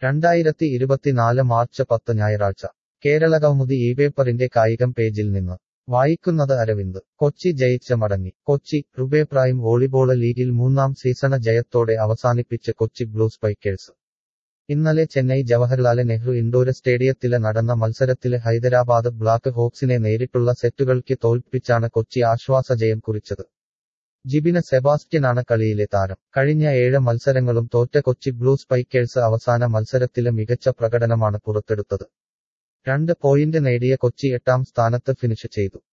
രണ്ടായിരത്തി ഇരുപത്തിനാല് മാർച്ച് പത്ത് ഞായറാഴ്ച കേരളകൗമുദി ഈ പേപ്പറിന്റെ കായികം പേജിൽ നിന്ന് വായിക്കുന്നത് അരവിന്ദ് കൊച്ചി ജയിച്ച മടങ്ങി കൊച്ചി റുബേ പ്രൈം വോളിബോള് ലീഗിൽ മൂന്നാം സീസണ് ജയത്തോടെ അവസാനിപ്പിച്ച് കൊച്ചി ബ്ലൂ സ്പൈക്കേഴ്സ് ഇന്നലെ ചെന്നൈ ജവഹർലാൽ നെഹ്റു ഇൻഡോര് സ്റ്റേഡിയത്തില് നടന്ന മത്സരത്തില് ഹൈദരാബാദ് ബ്ലാക്ക് ഹോക്സിനെ നേരിട്ടുള്ള സെറ്റുകൾക്ക് തോൽപ്പിച്ചാണ് കൊച്ചി ആശ്വാസജയം കുറിച്ചത് ജിബിന് സെബാസ്റ്റ്യനാണ് കളിയിലെ താരം കഴിഞ്ഞ ഏഴ് മത്സരങ്ങളും തോറ്റ കൊച്ചി ബ്ലൂ സ്പൈക്കേഴ്സ് അവസാന മത്സരത്തില് മികച്ച പ്രകടനമാണ് പുറത്തെടുത്തത് രണ്ട് പോയിന്റ് നേടിയ കൊച്ചി എട്ടാം സ്ഥാനത്ത് ഫിനിഷ് ചെയ്തു